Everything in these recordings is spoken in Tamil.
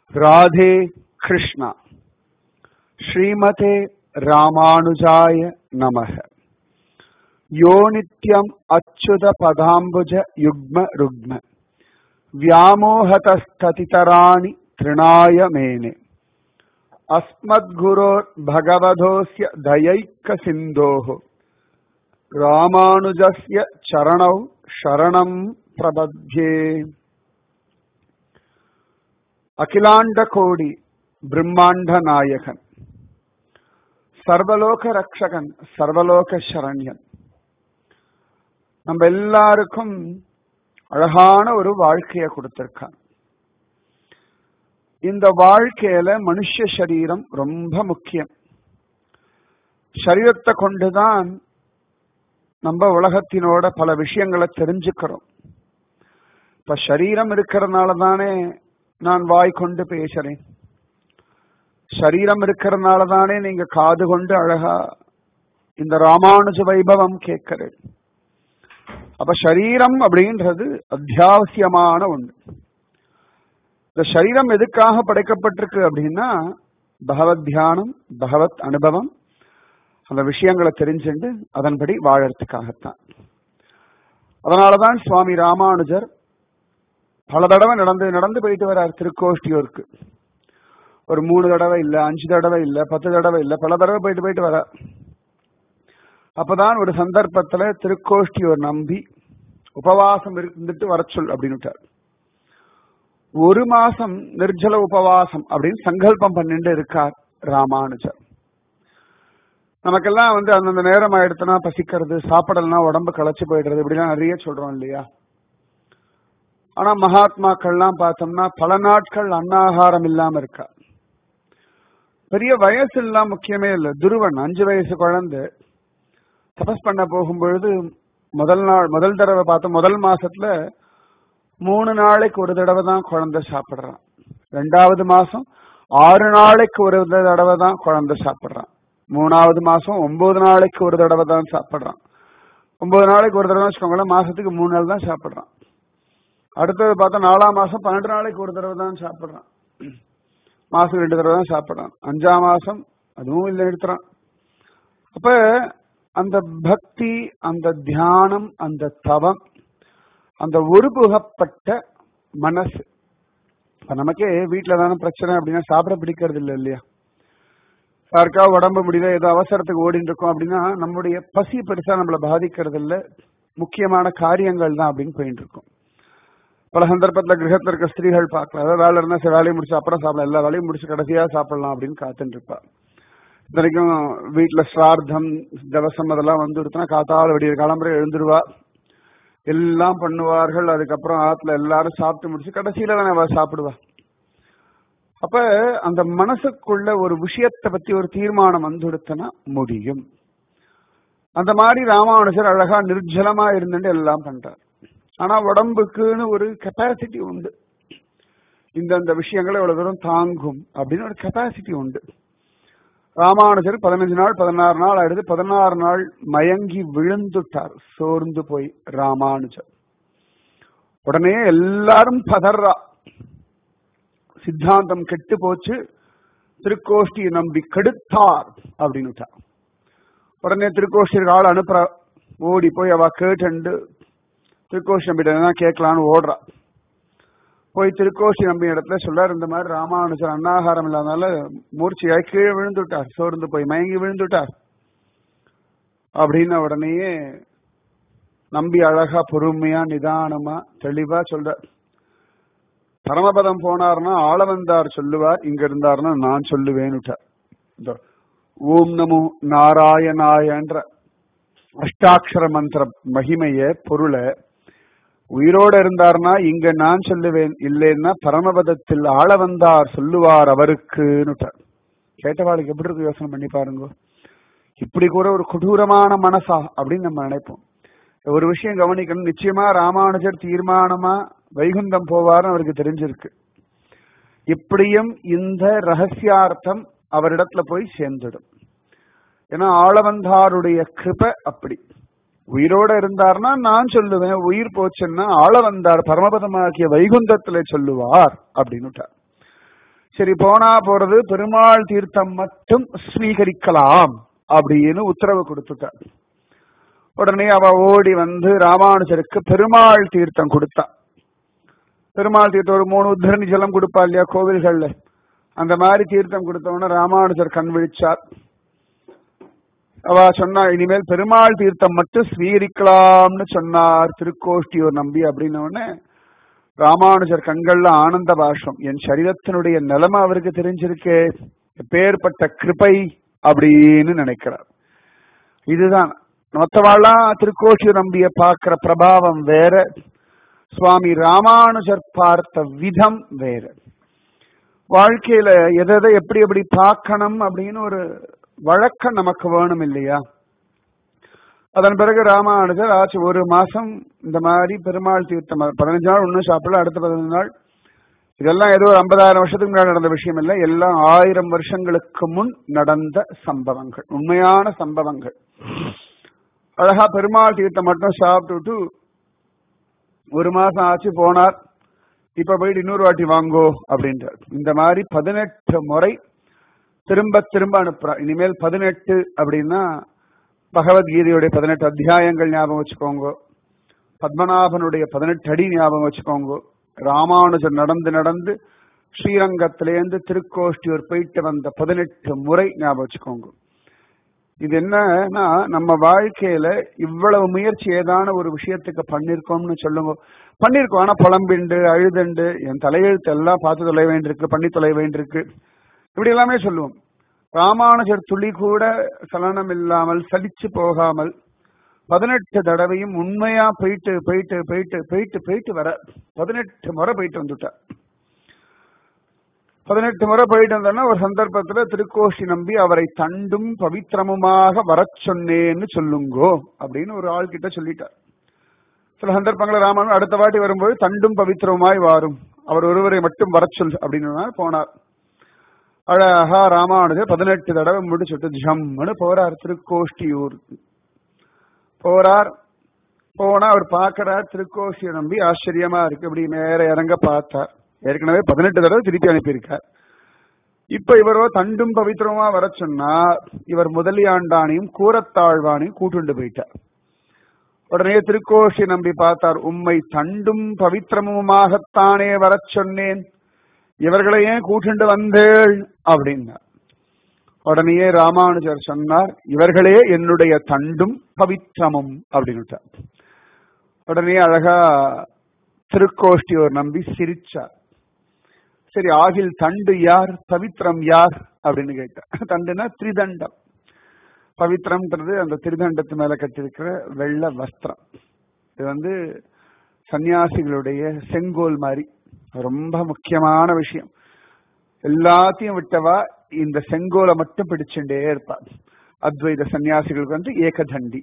ராதே கிருஷ்ணா ஸ்ரீமதே ராமானுஜாய நமக யோ நித்யம் அச்சுத பதாம்புஜ யுக்ம ருக்ம व्यामोहतस्ततितराणि तृणाय मेने अस्मद्गुरोर्भगवधोऽस्य दयैकसिन्धोः रामानुजस्य चरणौ शरणम् प्रबध्ये அகிலாண்ட பிரம்மாண்ட நாயகன் சர்வலோக ரக்ஷகன் சர்வலோக சரண்யன் நம்ம எல்லாருக்கும் அழகான ஒரு வாழ்க்கையை கொடுத்திருக்கான் இந்த வாழ்க்கையில மனுஷ சரீரம் ரொம்ப முக்கியம் சரீரத்தை கொண்டுதான் நம்ம உலகத்தினோட பல விஷயங்களை தெரிஞ்சுக்கிறோம் இப்ப சரீரம் இருக்கிறதுனால தானே நான் வாய் கொண்டு பேசுறேன் சரீரம் இருக்கிறதுனால தானே நீங்க காது கொண்டு அழகா இந்த ராமானுஜ வைபவம் கேட்கிறேன் அப்ப சரீரம் அப்படின்றது அத்தியாவசியமான ஒண்ணு இந்த சரீரம் எதுக்காக படைக்கப்பட்டிருக்கு அப்படின்னா பகவத் தியானம் பகவத் அனுபவம் அந்த விஷயங்களை தெரிஞ்சுண்டு அதன்படி வாழறதுக்காகத்தான் அதனாலதான் சுவாமி ராமானுஜர் பல தடவை நடந்து நடந்து போயிட்டு வர்றார் திருக்கோஷ்டியூருக்கு ஒரு மூணு தடவை இல்ல அஞ்சு தடவை இல்ல பத்து தடவை இல்ல பல தடவை போயிட்டு போயிட்டு வர அப்பதான் ஒரு சந்தர்ப்பத்துல திருக்கோஷ்டியூர் நம்பி உபவாசம் இருந்துட்டு வர சொல் அப்படின்னு ஒரு மாசம் நிர்ஜல உபவாசம் அப்படின்னு சங்கல்பம் பண்ணிட்டு இருக்கார் ராமானுஜர் நமக்கெல்லாம் வந்து அந்தந்த நேரம் ஆயிடுத்துனா பசிக்கிறது சாப்பிடலனா உடம்பு களைச்சு போயிடுறது இப்படிலாம் நிறைய சொல்றோம் இல்லையா ஆனா மகாத்மாக்கள்லாம் பார்த்தோம்னா பல நாட்கள் அன்னாகாரம் இல்லாம இருக்கா பெரிய வயசு எல்லாம் முக்கியமே இல்லை துருவன் அஞ்சு வயசு குழந்தை தபஸ் பண்ண போகும்பொழுது முதல் நாள் முதல் தடவை பார்த்த முதல் மாசத்துல மூணு நாளைக்கு ஒரு தடவை தான் குழந்தை சாப்பிடுறான் ரெண்டாவது மாசம் ஆறு நாளைக்கு ஒரு தடவை தான் குழந்தை சாப்பிடுறான் மூணாவது மாசம் ஒன்பது நாளைக்கு ஒரு தடவை தான் சாப்பிடுறான் ஒன்பது நாளைக்கு ஒரு தடவை வச்சுக்கோங்களேன் மாசத்துக்கு மூணு நாள் தான் சாப்பிடுறான் அடுத்தது பார்த்தா நாலாம் மாசம் பன்னெண்டு நாளைக்கு ஒரு தடவை தான் சாப்பிடுறான் மாசம் ரெண்டு தடவை தான் சாப்பிடுறான் அஞ்சாம் மாசம் அதுவும் இல்லை எடுத்துறான் அப்ப அந்த பக்தி அந்த தியானம் அந்த தவம் அந்த ஒருபுகப்பட்ட மனசு இப்ப நமக்கே வீட்டுல தானே பிரச்சனை அப்படின்னா சாப்பிட பிடிக்கிறது இல்லை இல்லையா யாருக்கா உடம்பு முடியல ஏதோ அவசரத்துக்கு ஓடிட்டு இருக்கோம் அப்படின்னா நம்முடைய பசி பெருசா நம்மளை பாதிக்கிறது இல்லை முக்கியமான காரியங்கள் தான் அப்படின்னு போயிட்டு இருக்கோம் பல சந்தர்ப்பத்தில் கிரகத்தில் இருக்க ஸ்திரீகள் பார்க்கலாம் ஏதாவது வேலை இருந்தால் சரி வேலையை முடிச்சு அப்புறம் சாப்பிடலாம் எல்லா வேலையும் முடிச்சு கடைசியாக சாப்பிடலாம் அப்படின்னு காத்துட்டு இருப்பா இத்தனைக்கும் வீட்டில் ஸ்ரார்த்தம் தவசம் அதெல்லாம் வந்து கொடுத்தனா காத்தால விடிய கிளம்புற எழுந்துருவா எல்லாம் பண்ணுவார்கள் அதுக்கப்புறம் ஆத்துல எல்லாரும் சாப்பிட்டு முடிச்சு கடைசியில தானே அவ சாப்பிடுவா அப்ப அந்த மனசுக்குள்ள ஒரு விஷயத்தை பத்தி ஒரு தீர்மானம் வந்து கொடுத்தனா முடியும் அந்த மாதிரி ராமானுஜர் அழகா நிர்ஜலமா இருந்துட்டு எல்லாம் பண்றார் ஆனா உடம்புக்குன்னு ஒரு கெப்பாசிட்டி உண்டு இந்தந்த விஷயங்களை இவ்வளவு தூரம் தாங்கும் அப்படின்னு ஒரு கெப்பாசிட்டி உண்டு ராமானுஜர் பதினஞ்சு நாள் பதினாறு நாள் ஆயிடுது பதினாறு நாள் மயங்கி விழுந்துட்டார் சோர்ந்து போய் ராமானுஜர் உடனே எல்லாரும் பதறா சித்தாந்தம் கெட்டு போச்சு திருக்கோஷ்டியை நம்பி கெடுத்தார் அப்படின்னு உடனே திருக்கோஷ்டிற்கு ஆள் அனுப்புற ஓடி போய் அவ கேட்டு திருக்கோஷி நம்பிட்ட கேட்கலான்னு ஓடுறா போய் திருக்கோஷி நம்பி இடத்துல சொல்றாரு இந்த மாதிரி ராமானுஜர் அன்னாகாரம் இல்லாதனால மூர்ச்சியாய் கீழே விழுந்துட்டார் சோர்ந்து போய் மயங்கி விழுந்துட்டார் அப்படின்ன உடனேயே நம்பி அழகா பொறுமையா நிதானமா தெளிவா சொல்ற பரமபதம் போனார்னா ஆள வந்தார் சொல்லுவார் இங்க இருந்தார்னா நான் சொல்லுவேன்னுட்டார் ஓம் நமோ நாராயணாயன்ற அஷ்டாட்சர மந்திர மகிமைய பொருளை உயிரோட இருந்தார்னா இங்க நான் சொல்லுவேன் இல்லைன்னா பரமபதத்தில் ஆள வந்தார் சொல்லுவார் அவருக்குன்னுட்டார் கேட்டவாளுக்கு எப்படி இருக்கு யோசனை பண்ணி பாருங்க இப்படி கூட ஒரு கொடூரமான மனசா அப்படின்னு நம்ம நினைப்போம் ஒரு விஷயம் கவனிக்கணும் நிச்சயமா ராமானுஜர் தீர்மானமா வைகுந்தம் போவார்னு அவருக்கு தெரிஞ்சிருக்கு இப்படியும் இந்த ரகசியார்த்தம் அவரிடத்துல போய் சேர்ந்துடும் ஏன்னா ஆளவந்தாருடைய கிருப அப்படி உயிரோட இருந்தார்னா நான் சொல்லுவேன் உயிர் போச்சுன்னா ஆள வந்தார் பரமபதமாகிய வைகுந்தத்துல சொல்லுவார் அப்படின்னுட்டார் சரி போனா போறது பெருமாள் தீர்த்தம் மட்டும் ஸ்வீகரிக்கலாம் அப்படின்னு உத்தரவு கொடுத்துட்டார் உடனே அவ ஓடி வந்து ராமானுஜருக்கு பெருமாள் தீர்த்தம் கொடுத்தா பெருமாள் தீர்த்தம் ஒரு மூணு உத்தரணி ஜலம் கொடுப்பா இல்லையா கோவில்கள்ல அந்த மாதிரி தீர்த்தம் கொடுத்தவொடனே ராமானுஜர் கண் விழிச்சார் அவ சொன்னா இனிமேல் பெருமாள் தீர்த்தம் மட்டும் ஸ்வீகரிக்கலாம்னு சொன்னார் திருக்கோஷ்டியூர் நம்பி அப்படின்ன உடனே ராமானுஜர் கண்கள்ல ஆனந்த பாஷம் என் சரீரத்தினுடைய நிலைமை அவருக்கு தெரிஞ்சிருக்கே பேர்பட்ட கிருபை அப்படின்னு நினைக்கிறார் இதுதான் மற்றவாள்லாம் திருக்கோஷியூர் நம்பிய பார்க்கிற பிரபாவம் வேற சுவாமி ராமானுஜர் பார்த்த விதம் வேற வாழ்க்கையில எதை எப்படி எப்படி பார்க்கணும் அப்படின்னு ஒரு வழக்கம் நமக்கு வேணும் இல்லையா அதன் பிறகு ராமானுஜர் ஆச்சு ஒரு மாசம் இந்த மாதிரி பெருமாள் தீர்த்தம் பதினஞ்சு நாள் ஒன்றும் சாப்பிடல அடுத்த பதினஞ்சு நாள் இதெல்லாம் ஏதோ ஒரு ஐம்பதாயிரம் வருஷத்துக்கு முன்னாடி நடந்த விஷயம் இல்லை எல்லாம் ஆயிரம் வருஷங்களுக்கு முன் நடந்த சம்பவங்கள் உண்மையான சம்பவங்கள் அழகா பெருமாள் தீர்த்தம் மட்டும் சாப்பிட்டுட்டு ஒரு மாசம் ஆச்சு போனார் இப்ப போயிட்டு இன்னொரு வாட்டி வாங்கோ அப்படின்றார் இந்த மாதிரி பதினெட்டு முறை திரும்ப திரும்ப அனுப்புறார் இனிமேல் பதினெட்டு அப்படின்னா பகவத்கீதையுடைய பதினெட்டு அத்தியாயங்கள் ஞாபகம் வச்சுக்கோங்க பத்மநாபனுடைய பதினெட்டு அடி ஞாபகம் வச்சுக்கோங்க ராமானுஜர் நடந்து நடந்து ஸ்ரீரங்கத்திலேருந்து திருக்கோஷ்டியூர் போயிட்டு வந்த பதினெட்டு முறை ஞாபகம் வச்சுக்கோங்க இது என்னன்னா நம்ம வாழ்க்கையில இவ்வளவு முயற்சி ஏதான ஒரு விஷயத்துக்கு பண்ணிருக்கோம்னு சொல்லுங்க பண்ணிருக்கோம் ஆனா புலம்பிண்டு அழுதுண்டு என் தலையெழுத்து எல்லாம் பார்த்து தொலை வேண்டியிருக்கு பண்ணி தொலை வேண்டியிருக்கு இப்படி எல்லாமே சொல்லுவோம் ராமானுஜர் துளி கூட சலனம் இல்லாமல் சலிச்சு போகாமல் பதினெட்டு தடவையும் உண்மையா போயிட்டு போயிட்டு போயிட்டு போயிட்டு போயிட்டு வர பதினெட்டு முறை போயிட்டு வந்துட்டார் பதினெட்டு முறை போயிட்டு வந்தோன்னா ஒரு சந்தர்ப்பத்துல திருக்கோஷி நம்பி அவரை தண்டும் பவித்திரமுமாக வரச் சொன்னேன்னு சொல்லுங்கோ அப்படின்னு ஒரு ஆள் கிட்ட சொல்லிட்டார் சில சந்தர்ப்பங்களை ராமன் அடுத்த வாட்டி வரும்போது தண்டும் பவித்திரமாய் வாரும் அவர் ஒருவரை மட்டும் வரச் சொல் அப்படின்னு போனார் அழகா ராமானுஜர் பதினெட்டு தடவை முடிச்சுட்டு ஜம்முன்னு போறார் திருக்கோஷ்டியூர் போறார் போனா அவர் பார்க்கிறார் திருக்கோஷியை நம்பி ஆச்சரியமா இருக்கு இப்படி நேர இறங்க பார்த்தார் ஏற்கனவே பதினெட்டு தடவை திருப்பி அனுப்பியிருக்கார் இப்ப இவரோ தண்டும் பவித்திரமா வர சொன்னா இவர் முதலியாண்டானையும் கூரத்தாழ்வானையும் கூட்டுண்டு போயிட்டார் உடனே திருக்கோஷி நம்பி பார்த்தார் உம்மை தண்டும் பவித்திரமுமாகத்தானே வரச் சொன்னேன் இவர்களை ஏன் கூட்டுண்டு வந்தேள் அப்படின்னார் உடனேயே ராமானுஜர் சொன்னார் இவர்களே என்னுடைய தண்டும் பவித்திரமும் அப்படின்னு உடனே அழகா திருக்கோஷ்டியோர் நம்பி சிரிச்சார் சரி ஆகில் தண்டு யார் பவித்திரம் யார் அப்படின்னு கேட்டார் தண்டுனா திரிதண்டம் பவித்திரம்ன்றது அந்த திரிதண்டத்து மேல கட்டிருக்கிற வெள்ள வஸ்திரம் இது வந்து சன்னியாசிகளுடைய செங்கோல் மாதிரி ரொம்ப முக்கியமான விஷயம் எல்லாத்தையும் விட்டவா இந்த செங்கோலை மட்டும் பிடிச்சுட்டே இருப்பா அத்வைத சன்னியாசிகளுக்கு வந்து ஏகதண்டி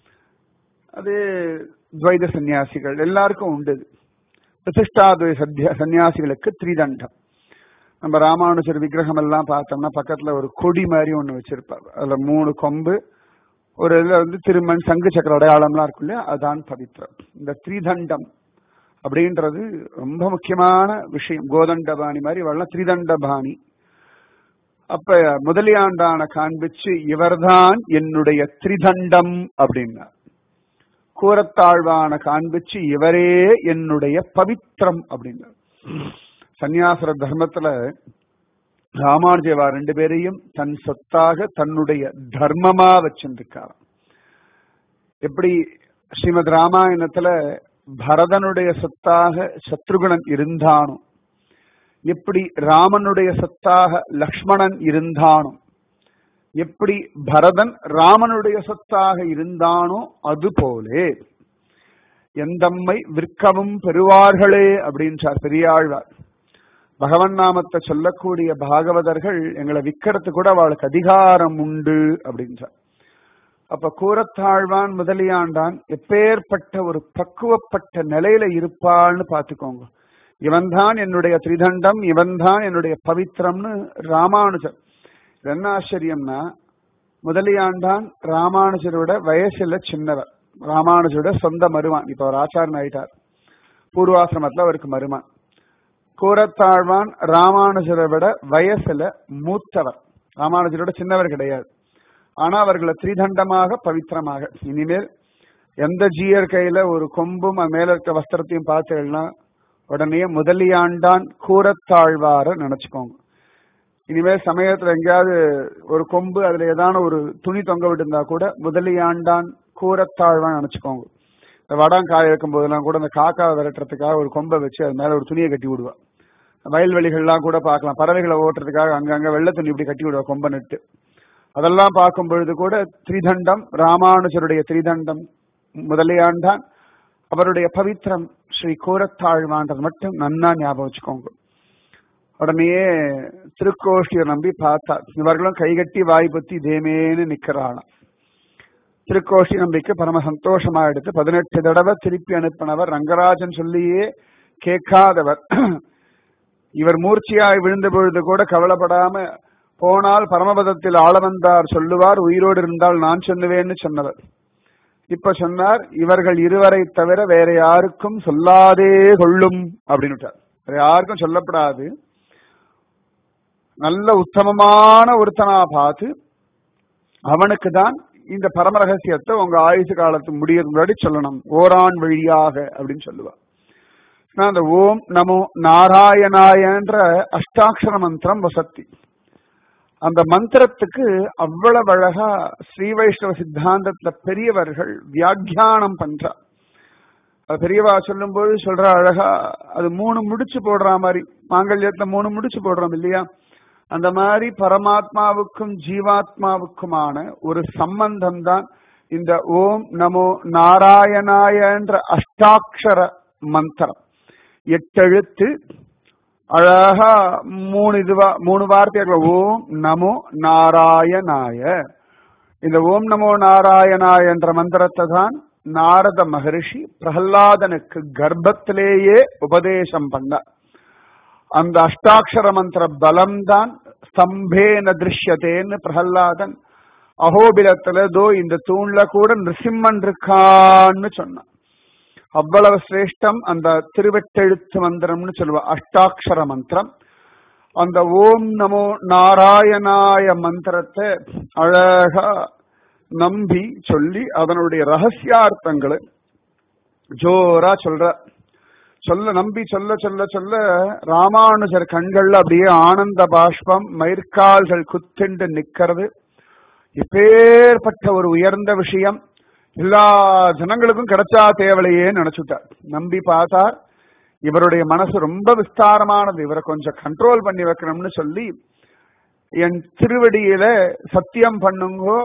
அது துவைத சன்னியாசிகள் எல்லாருக்கும் உண்டு பிரதிஷ்டாத்வைத சத்யா சன்னியாசிகளுக்கு திரிதண்டம் நம்ம ராமானுஜர் விக்கிரகம் எல்லாம் பார்த்தோம்னா பக்கத்துல ஒரு கொடி மாதிரி ஒண்ணு வச்சிருப்பார் அதுல மூணு கொம்பு ஒரு இதுல வந்து திருமண் சங்கு சக்கர அடையாளம்லாம் இருக்கும் இல்லையா அதான் பவித்ரம் இந்த திரிதண்டம் அப்படின்றது ரொம்ப முக்கியமான விஷயம் கோதண்டபாணி மாதிரி வரலாம் திரிதண்டபாணி அப்ப முதலியாண்டான காண்பிச்சு இவர்தான் என்னுடைய திரிதண்டம் அப்படின்னா கூரத்தாழ்வான காண்பிச்சு இவரே என்னுடைய பவித்திரம் அப்படின்னா சன்னியாசர தர்மத்துல ராமானுஜவா ரெண்டு பேரையும் தன் சொத்தாக தன்னுடைய தர்மமா வச்சிருக்காராம் எப்படி ஸ்ரீமத் ராமாயணத்துல பரதனுடைய சொத்தாக சத்ருகுணன் இருந்தானோ எப்படி ராமனுடைய சொத்தாக லக்ஷ்மணன் இருந்தானோ எப்படி பரதன் ராமனுடைய சொத்தாக இருந்தானோ அது போலே எந்தம்மை விற்கவும் பெறுவார்களே அப்படின்றார் பெரியாழ்வார் பகவன் நாமத்தை சொல்லக்கூடிய பாகவதர்கள் எங்களை விற்கிறது கூட அவளுக்கு அதிகாரம் உண்டு அப்படின்றார் அப்ப கூரத்தாழ்வான் முதலியாண்டான் எப்பேற்பட்ட ஒரு பக்குவப்பட்ட நிலையில இருப்பாள்னு பாத்துக்கோங்க இவன்தான் என்னுடைய திரிதண்டம் இவன்தான் என்னுடைய பவித்திரம்னு ராமானுஜர் என்ன ஆச்சரியம்னா முதலியாண்டான் ராமானுஜரோட வயசுல சின்னவர் ராமானுஜரோட சொந்த மருமான் இப்ப அவர் ஆச்சாரன் ஆயிட்டார் பூர்வாசிரமத்துல அவருக்கு மருமான் கூரத்தாழ்வான் ராமானுஜரை விட வயசுல மூத்தவர் ராமானுஜரோட சின்னவர் கிடையாது ஆனா அவர்களை திரிதண்டமாக பவித்திரமாக இனிமேல் எந்த ஜீயர் கையில ஒரு கொம்பும் அது மேல இருக்க வஸ்திரத்தையும் பார்த்தீங்கன்னா உடனே முதலியாண்டான் கூரத்தாழ்வார நினைச்சுக்கோங்க இனிமேல் சமயத்துல எங்கேயாவது ஒரு கொம்பு அதுல ஏதான ஒரு துணி தொங்க விட்டுருந்தா கூட முதலியாண்டான் கூரத்தாழ்வான் நினைச்சுக்கோங்க இந்த வடம் காய வைக்கும் போதெல்லாம் கூட அந்த காக்கா விரட்டுறதுக்காக ஒரு கொம்பை வச்சு அது மேல ஒரு துணியை கட்டி விடுவா வயல்வெளிகள்லாம் கூட பார்க்கலாம் பறவைகளை ஓட்டுறதுக்காக அங்கங்க வெள்ளை துணி இப்படி கட்டி விடுவா கொம்பை நட்டு அதெல்லாம் பார்க்கும் பொழுது கூட திரிதண்டம் ராமானுஜருடைய திரிதண்டம் முதலியாண்டான் அவருடைய பவித்திரம் ஸ்ரீ கூரத்தாழ்வான்றது மட்டும் நன்னா ஞாபகம் வச்சுக்கோங்க உடனேயே திருக்கோஷ்டியை நம்பி பார்த்தா இவர்களும் கைகட்டி வாய் பத்தி தேமேன்னு நிக்கிறாளாம் திருக்கோஷி நம்பிக்கை பரம சந்தோஷமா எடுத்து பதினெட்டு தடவை திருப்பி அனுப்பினவர் ரங்கராஜன் சொல்லியே கேட்காதவர் இவர் மூர்ச்சியாய் விழுந்த பொழுது கூட கவலைப்படாம போனால் பரமபதத்தில் ஆளவந்தார் சொல்லுவார் உயிரோடு இருந்தால் நான் சொல்லுவேன்னு சொன்னவர் இப்ப சொன்னார் இவர்கள் இருவரை தவிர வேற யாருக்கும் சொல்லாதே கொள்ளும் அப்படின்னு வேற யாருக்கும் சொல்லப்படாது நல்ல உத்தமமான ஒருத்தனா பார்த்து அவனுக்கு தான் இந்த பரம ரகசியத்தை உங்க ஆயுசு காலத்து முடியறது முன்னாடி சொல்லணும் ஓரான் வழியாக அப்படின்னு சொல்லுவார் அந்த ஓம் நமோ நாராயணாயன்ற அஷ்டாட்சர மந்திரம் வசத்தி அந்த மந்திரத்துக்கு அவ்வளவு அழகா ஸ்ரீ வைஷ்ணவ சித்தாந்தத்துல பெரியவர்கள் வியாக்கியானம் பண்றார் அது பெரியவா சொல்லும்போது சொல்ற அழகா அது மூணு முடிச்சு போடுற மாதிரி மாங்கல்யத்துல மூணு முடிச்சு போடுறோம் இல்லையா அந்த மாதிரி பரமாத்மாவுக்கும் ஜீவாத்மாவுக்குமான ஒரு சம்பந்தம் தான் இந்த ஓம் நமோ நாராயணாயன்ற அஷ்டாட்சர மந்திரம் எட்டெழுத்து அழகா மூணு இதுவா மூணு வார்த்தைகள் ஓம் நமோ நாராயணாய இந்த ஓம் நமோ நாராயணாய என்ற மந்திரத்தை தான் நாரத மகரிஷி பிரகலாதனுக்கு கர்ப்பத்திலேயே உபதேசம் பண்ணார் அந்த அஷ்டாட்சர மந்திர பலம் தான் ஸ்தம்பேன திருஷ்யத்தேன்னு பிரகலாதன் அகோபிலத்துல தோ இந்த தூண்ல கூட நிருசிம்மன் இருக்கான்னு சொன்னான் அவ்வளவு சிரேஷ்டம் அந்த திருவெட்டெழுத்து மந்திரம்னு சொல்லுவா அஷ்டாட்சர மந்திரம் அந்த ஓம் நமோ நாராயணாய மந்திரத்தை அழகா நம்பி சொல்லி அதனுடைய ரகசியார்த்தங்களை ஜோரா சொல்ற சொல்ல நம்பி சொல்ல சொல்ல சொல்ல ராமானுஜர் கண்கள்ல அப்படியே ஆனந்த பாஷ்பம் மயிர்கால்கள் குத்திண்டு நிக்கிறது இப்பேற்பட்ட ஒரு உயர்ந்த விஷயம் எல்லா ஜனங்களுக்கும் கிடைச்சா தேவலையே நினைச்சுட்டார் நம்பி பார்த்தார் இவருடைய மனசு ரொம்ப விஸ்தாரமானது இவரை கொஞ்சம் கண்ட்ரோல் பண்ணி வைக்கணும்னு சொல்லி என் திருவடியில சத்தியம் பண்ணுங்கோ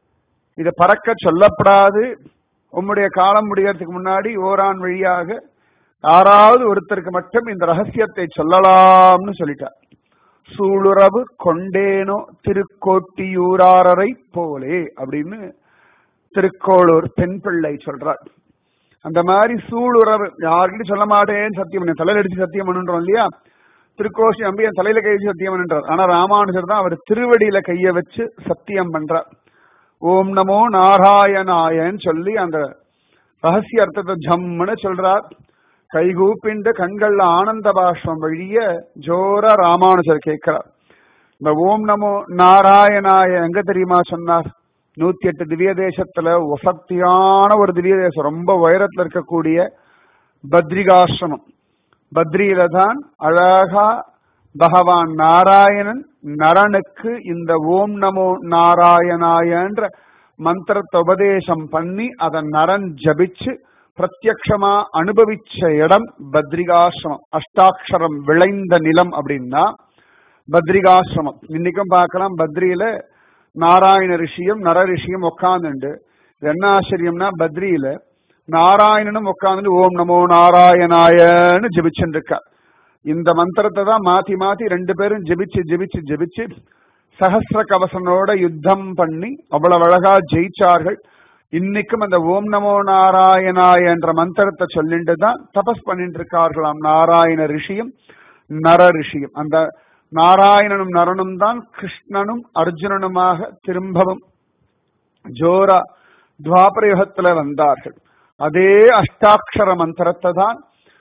இத பறக்க சொல்லப்படாது உம்முடைய காலம் முடியறதுக்கு முன்னாடி ஓரான் வழியாக யாராவது ஒருத்தருக்கு மட்டும் இந்த ரகசியத்தை சொல்லலாம்னு சொல்லிட்டார் சூளுறவு கொண்டேனோ திருக்கோட்டியூராரரை போலே அப்படின்னு திருக்கோளூர் பெண் பிள்ளை சொல்றார் அந்த மாதிரி சூளுறவு யாருக்கிட்டும் சொல்ல மாட்டேன்னு சத்தியம் பண்ண தலையில அடிச்சு சத்தியம் பண்ணுன்றோம் இல்லையா திருக்கோஷி அம்பி என் தலையில கை வச்சு சத்தியம் பண்ணுறார் ஆனா ராமானுஜர் தான் அவர் திருவடியில கைய வச்சு சத்தியம் பண்றார் ஓம் நமோ நாராயணாயன்னு சொல்லி அந்த ரகசிய அர்த்தத்தை ஜம்முன்னு சொல்றார் கைகூப்பிண்டு கண்கள்ல ஆனந்த பாஷ்பம் வழிய ஜோர ராமானுஜர் கேட்கிறார் இந்த ஓம் நமோ நாராயணாய எங்க தெரியுமா சொன்னார் நூத்தி எட்டு திவ்ய தேசத்துல வசத்தியான ஒரு திவ்ய தேசம் ரொம்ப உயரத்துல இருக்கக்கூடிய பத்ரிகாசிரமம் பத்ரியில தான் அழகா பகவான் நாராயணன் நரனுக்கு இந்த ஓம் நமோ நாராயணாயன்ற மந்திரத்தை உபதேசம் பண்ணி அதை நரன் ஜபிச்சு பிரத்யக்ஷமா அனுபவிச்ச இடம் பத்ரிகாசிரமம் அஷ்டாட்சரம் விளைந்த நிலம் அப்படின்னா பத்ரிகாசிரமம் இன்னைக்கும் பார்க்கலாம் பத்ரியில நாராயண ரிஷியும் நர ரிஷியும் உட்காந்துண்டு என்ன ஆச்சரியம்னா பத்ரியில நாராயணனும் உட்காந்து ஓம் நமோ நாராயணாயன்னு ஜெபிச்சுட்டு இருக்கார் இந்த மந்திரத்தை தான் மாத்தி மாத்தி ரெண்டு பேரும் ஜெபிச்சு ஜெபிச்சு ஜெபிச்சு சஹசிர கவசனோட யுத்தம் பண்ணி அவ்வளவு அழகா ஜெயிச்சார்கள் இன்னைக்கும் அந்த ஓம் நமோ நாராயணாய என்ற மந்திரத்தை சொல்லிட்டு தான் தபஸ் பண்ணிட்டு இருக்கார்களாம் நாராயண ரிஷியும் நர ரிஷியும் அந்த நாராயணனும் நரனும் தான் கிருஷ்ணனும் அர்ஜுனனுமாக திரும்பவும் ஜோரா துவாபர யுகத்துல வந்தார்கள் அதே அஷ்டாட்சர மந்திரத்தை தான்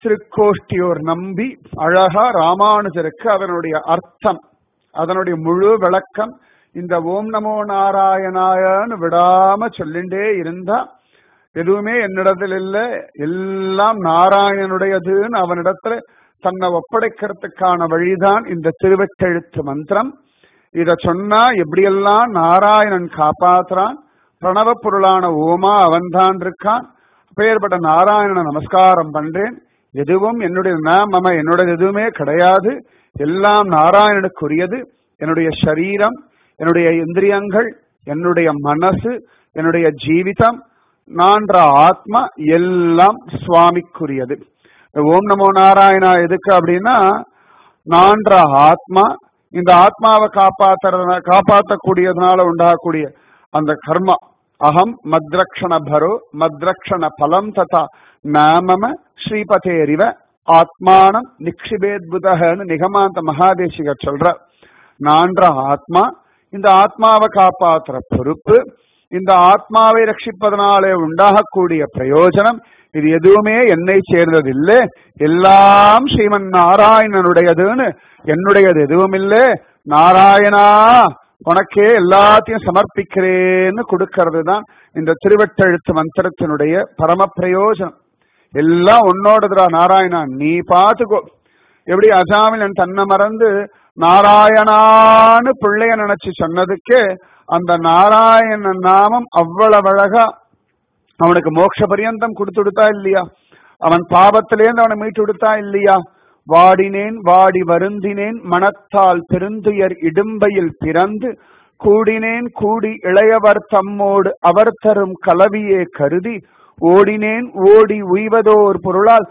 திருக்கோஷ்டியோர் நம்பி அழகா ராமானுஜருக்கு அதனுடைய அர்த்தம் அதனுடைய முழு விளக்கம் இந்த ஓம் நமோ நாராயணாயன்னு விடாம சொல்லிண்டே இருந்தா எதுவுமே என்னிடத்தில் இல்ல எல்லாம் நாராயணனுடையதுன்னு அவனிடத்துல தன்னை ஒப்படைக்கிறதுக்கான வழிதான் இந்த திருவெட்டெழுத்து மந்திரம் இத சொன்னா எப்படியெல்லாம் நாராயணன் காப்பாத்துறான் பிரணவ பொருளான ஓமா அவன்தான் இருக்கான் பெயர்பட்ட நாராயணனை நமஸ்காரம் பண்றேன் எதுவும் என்னுடைய மம என்னுடைய எதுவுமே கிடையாது எல்லாம் நாராயணனுக்குரியது என்னுடைய சரீரம் என்னுடைய இந்திரியங்கள் என்னுடைய மனசு என்னுடைய ஜீவிதம் நான்ற ஆத்மா எல்லாம் சுவாமிக்குரியது ஓம் நமோ நாராயணா எதுக்கு அப்படின்னா நான்ற ஆத்மா இந்த ஆத்மாவை காப்பாத்துறதுனா காப்பாற்றக்கூடியதுனால உண்டாகக்கூடிய அந்த கர்மா அகம் மத்ரக்ஷண பரோ மத்ரக்ஷண பலம் ததா நாமம ஸ்ரீபதேரிவ ஆத்மானம் நிக்ஷிபேத்புதகன்னு நிகமாந்த மகாதேசிகர் சொல்ற நான்ற ஆத்மா இந்த ஆத்மாவை காப்பாற்றுற பொறுப்பு இந்த ஆத்மாவை ரட்சிப்பதனாலே உண்டாகக்கூடிய பிரயோஜனம் இது எதுவுமே என்னை சேர்ந்ததில்லை எல்லாம் ஸ்ரீமன் நாராயணனுடையதுன்னு என்னுடையது எதுவும் இல்லை நாராயணா உனக்கே எல்லாத்தையும் சமர்ப்பிக்கிறேன்னு கொடுக்கறது தான் இந்த திருவட்டெழுத்து மந்திரத்தினுடைய பரம பிரயோஜனம் எல்லாம் உன்னோடதுரா நாராயணா நீ பாத்துக்கோ எப்படி அஜாமிலன் தன்னை மறந்து நாராயணான்னு பிள்ளைய நினைச்சு சொன்னதுக்கு அந்த நாராயண நாமம் அவ்வளவு அழகா அவனுக்கு மோட்ச பரியந்தம் கொடுத்துடுத்தா இல்லையா அவன் பாபத்திலேருந்து அவனை மீட்டு கொடுத்தா இல்லையா வாடினேன் வாடி வருந்தினேன் மனத்தால் பெருந்துயர் இடும்பையில் பிறந்து கூடினேன் கூடி இளையவர் தம்மோடு அவர் தரும் கலவியே கருதி ஓடினேன் ஓடி உய்வதோர் பொருளால்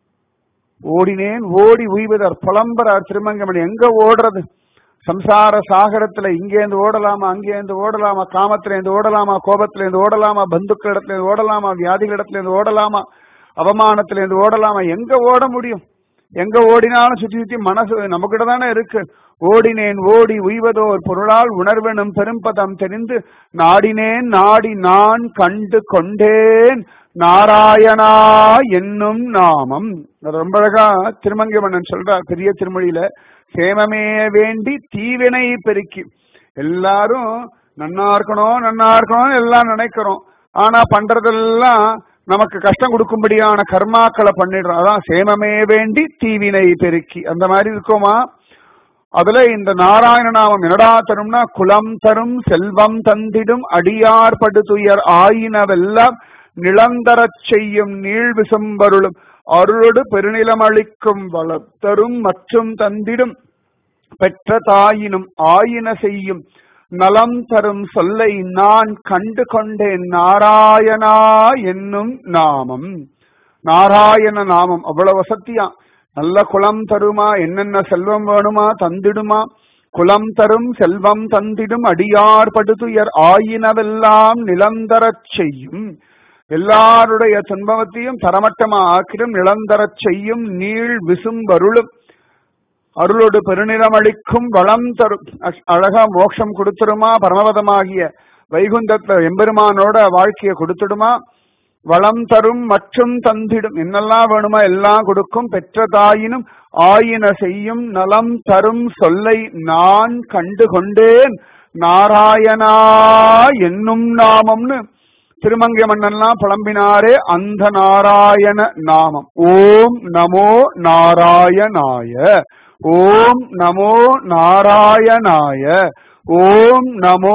ஓடினேன் ஓடி உய்வதார் புலம்புறார் திருமங்கமணி எங்க ஓடுறது சம்சார சாகரத்துல இங்கேருந்து ஓடலாமா அங்கேருந்து ஓடலாமா காமத்திலேருந்து ஓடலாமா கோபத்திலேருந்து ஓடலாமா பந்துக்கள் இடத்துல இருந்து ஓடலாமா வியாதிகள் இடத்துல இருந்து ஓடலாமா அவமானத்திலேருந்து ஓடலாமா எங்க ஓட முடியும் எங்க ஓடினாலும் சுத்தி சுத்தி மனசு நமக்கிட்ட தானே இருக்கு ஓடினேன் ஓடி உய்வதோர் பொருளால் உணர்வெனும் பெரும்பதம் தெரிந்து நாடினேன் நாடி நான் கண்டு கொண்டேன் நாராயணா என்னும் நாமம் ரொம்ப அழகா திருமங்கமன்னன் சொல்றார் பெரிய திருமொழியில சேமமே வேண்டி தீவினை பெருக்கி எல்லாரும் நன்னா இருக்கணும் நன்னா இருக்கணும் எல்லாம் நினைக்கிறோம் ஆனா பண்றதெல்லாம் நமக்கு கஷ்டம் கொடுக்கும்படியான கர்மாக்களை பண்ணிடுறோம் அதான் சேமமே வேண்டி தீவினை பெருக்கி அந்த மாதிரி இருக்கோமா அதுல இந்த நாராயண நாமம் என்னடா தரும்னா குலம் தரும் செல்வம் தந்திடும் அடியார் படுதுயர் ஆயினவெல்லாம் நிலந்தரச் செய்யும் நீள் விசம்பருளும் அருளோடு பெருநிலம் அளிக்கும் வளர்த்தரும் மற்றும் தந்திடும் பெற்ற தாயினும் ஆயின செய்யும் நலம் தரும் சொல்லை நான் கண்டு கொண்டேன் நாராயணா என்னும் நாமம் நாராயண நாமம் அவ்வளவு வசத்தியா நல்ல குலம் தருமா என்னென்ன செல்வம் வேணுமா தந்திடுமா குலம் தரும் செல்வம் தந்திடும் அடியார் படுதுயர் ஆயினவெல்லாம் நிலந்தரச் செய்யும் எல்லாருடைய துன்பவத்தையும் தரமட்டமா ஆக்கிடும் நிலந்தரச் செய்யும் நீள் விசும்பருளும் அருளோடு பெருநிலம் அளிக்கும் வளம் தரும் அழகா மோட்சம் கொடுத்துடுமா பரமபதமாகிய வைகுந்தத்துல எம்பெருமானோட வாழ்க்கையை கொடுத்துடுமா வளம் தரும் மற்றும் தந்திடும் என்னெல்லாம் வேணுமா எல்லாம் கொடுக்கும் பெற்ற தாயினும் ஆயின செய்யும் நலம் தரும் சொல்லை நான் கண்டு கொண்டேன் நாராயணா என்னும் நாமம்னு திருமங்கை மன்னன்லாம் புலம்பினாரே அந்த நாராயண நாமம் ஓம் நமோ நாராயணாய ஓம் நமோ நாராயணாய ஓம் நமோ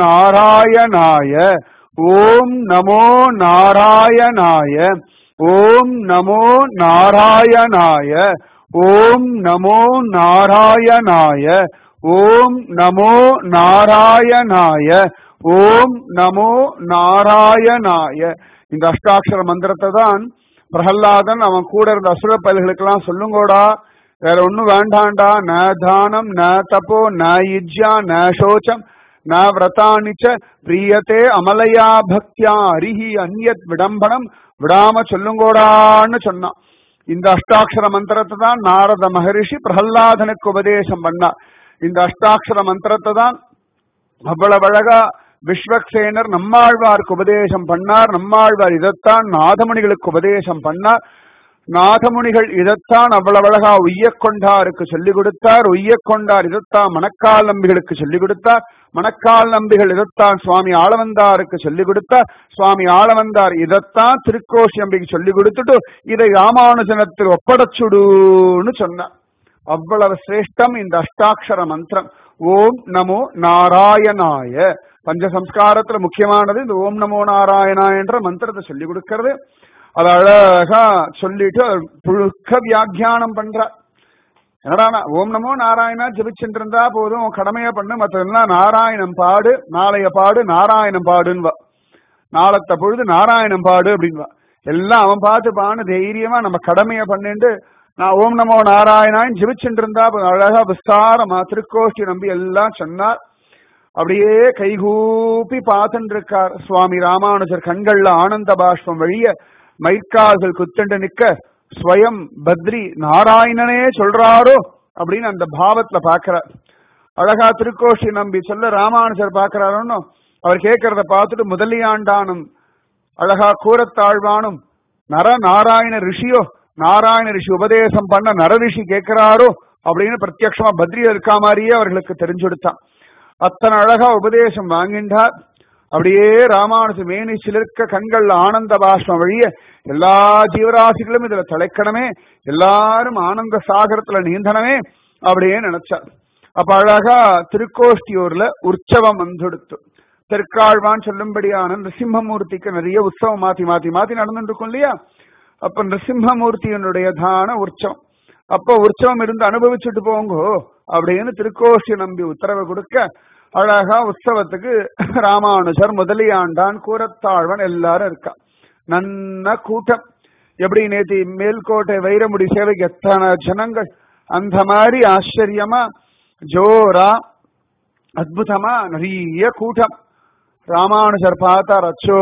நாராயணாய ஓம் நமோ நாராயணாய ஓம் நமோ நாராயணாய ஓம் நமோ நாராயணாய ஓம் நமோ நாராயணாய ஓம் நமோ நாராயணாய இந்த அஷ்டாட்சர மந்திரத்தை தான் பிரகல்லாதன் அவன் கூட இருந்த அசுர பயல்களுக்கெல்லாம் சொல்லுங்கோடா வேற ஒண்ணும் வேண்டாண்டா ந தானம் ந தப்போ ந யுஜ்யா ந சோச்சம் ந விரதானிச்ச பிரியத்தே அமலையா பக்தியா அரிஹி அந்யத் விடம்பனம் விடாம சொல்லுங்கோடான்னு சொன்னான் இந்த அஷ்டாட்சர மந்திரத்தை தான் நாரத மகரிஷி பிரகல்லாதனுக்கு உபதேசம் பண்ணார் இந்த அஷ்டாட்சர மந்திரத்தை தான் அவ்வளவு அழகா விஸ்வக்சேனர் நம்மாழ்வாருக்கு உபதேசம் பண்ணார் நம்மாழ்வார் இதைத்தான் நாதமணிகளுக்கு உபதேசம் பண்ணார் நாதமுனிகள் இதைத்தான் அவ்வளவு அழகா உய்யக் கொண்டாருக்கு சொல்லிக் கொடுத்தார் உய்யக் கொண்டார் இதைத்தான் மணக்கால் நம்பிகளுக்கு சொல்லிக் கொடுத்தார் மணக்கால் நம்பிகள் இதைத்தான் சுவாமி ஆளவந்தாருக்கு சொல்லிக் கொடுத்தார் சுவாமி ஆளவந்தார் இதைத்தான் திருக்கோஷி நம்பிக்கு சொல்லிக் கொடுத்துட்டு இதை ராமானுஜனத்தில் ஒப்படைச்சுடுன்னு சொன்னார் அவ்வளவு சிரேஷ்டம் இந்த அஷ்டாட்சர மந்திரம் ஓம் நமோ நாராயணாய பஞ்சசம்ஸ்காரத்துல முக்கியமானது இந்த ஓம் நமோ நாராயணாய என்ற மந்திரத்தை சொல்லி கொடுக்கிறது அது அழகா சொல்லிட்டு புழுக்க வியாக்கியானம் பண்ற என்னடா ஓம் நமோ நாராயணா ஜபிச்சுட்டு இருந்தா போதும் உன் கடமையை பண்ணு மற்றதெல்லாம் நாராயணம் பாடு நாளைய பாடு நாராயணம் பாடுன்வா நாளத்த பொழுது நாராயணம் பாடு அப்படின்வா எல்லாம் அவன் பார்த்து பான்னு தைரியமா நம்ம கடமையை பண்ணிட்டு நான் ஓம் நமோ நாராயணான்னு ஜெபிச்சுட்டு இருந்தா போதும். அழகா விஸ்தாரமா திருக்கோஷ்டி நம்பி எல்லாம் சொன்னார் அப்படியே கைகூப்பி பார்த்துட்டு இருக்கார் சுவாமி ராமானுஜர் கண்கள்ல ஆனந்த பாஷ்பம் வழிய மைக்கால்கள் குத்துண்டு நிக்க ஸ்வயம் பத்ரி நாராயணனே சொல்றாரோ அப்படின்னு அந்த பாவத்துல பாக்குறார் அழகா திருக்கோஷி நம்பி சொல்ல ராமானுஜர் பாக்குறாருன்னு அவர் கேட்கறத பார்த்துட்டு முதலியாண்டானும் அழகா கூறத்தாழ்வானும் நர நாராயண ரிஷியோ நாராயண ரிஷி உபதேசம் பண்ண நர ரிஷி கேட்கிறாரோ அப்படின்னு பிரத்யக்ஷமா பத்ரியா இருக்கா மாதிரியே அவர்களுக்கு தெரிஞ்சுடுத்தான் அத்தனை அழகா உபதேசம் வாங்கின்றார் அப்படியே ராமானுஜ மேனி சிலிர்க்க கண்கள்ல ஆனந்த பாஷ்பம் வழிய எல்லா ஜீவராசிகளும் இதுல தலைக்கணமே எல்லாரும் ஆனந்த சாகரத்துல நீந்தனமே அப்படியே நினைச்சார் அப்ப அழகா திருக்கோஷ்டியூர்ல உற்சவம் வந்துடுத்து தெற்காழ்வான் சொல்லும்படியான நரசிம்மமூர்த்திக்கு நிறைய உற்சவம் மாத்தி மாத்தி மாத்தி நடந்துட்டு இருக்கும் இல்லையா அப்ப நரசிம்மமூர்த்தியினுடைய தான உற்சவம் அப்ப உற்சவம் இருந்து அனுபவிச்சுட்டு போங்கோ அப்படின்னு திருக்கோஷ்டி நம்பி உத்தரவு கொடுக்க அழகா உற்சவத்துக்கு ராமானுஜர் முதலியாண்டான் கூரத்தாழ்வன் எல்லாரும் இருக்கா நன்ன கூட்டம் எப்படி நேத்தி மேல்கோட்டை வைரமுடி சேவைக்கு எத்தனை ஜனங்கள் அந்த மாதிரி ஆச்சரியமா ஜோரா அற்புதமா நிறைய கூட்டம் ராமானுஜர் பார்த்தார் அச்சோ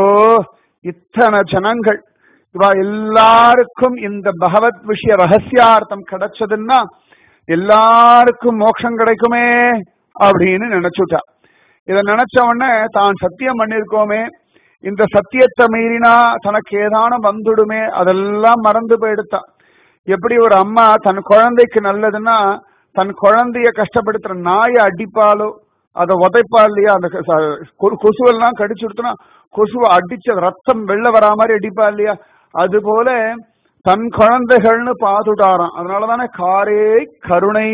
இத்தனை ஜனங்கள் இவா எல்லாருக்கும் இந்த பகவத் விஷய ரகசியார்த்தம் கிடைச்சதுன்னா எல்லாருக்கும் மோட்சம் கிடைக்குமே அப்படின்னு நினைச்சுட்டா இத நினைச்ச உடனே தான் சத்தியம் பண்ணிருக்கோமே இந்த சத்தியத்தை மீறினா தனக்கு ஏதானும் வந்துடுமே அதெல்லாம் மறந்து போயிடுத்தா எப்படி ஒரு அம்மா தன் குழந்தைக்கு நல்லதுன்னா தன் குழந்தைய கஷ்டப்படுத்துற நாயை அடிப்பாலோ அதை உதைப்பா இல்லையா அந்த க- ச- கொ- கொசுவெல்லாம் கடிச்சு கொடுத்தனா கொசுவை அடிச்சு அது ரத்தம் வெளில வரா மாதிரி அடிப்பா இல்லையா அது போல தன் குழந்தைகள்னு பாத்துட்டாராம் அதனாலதானே காரே கருணை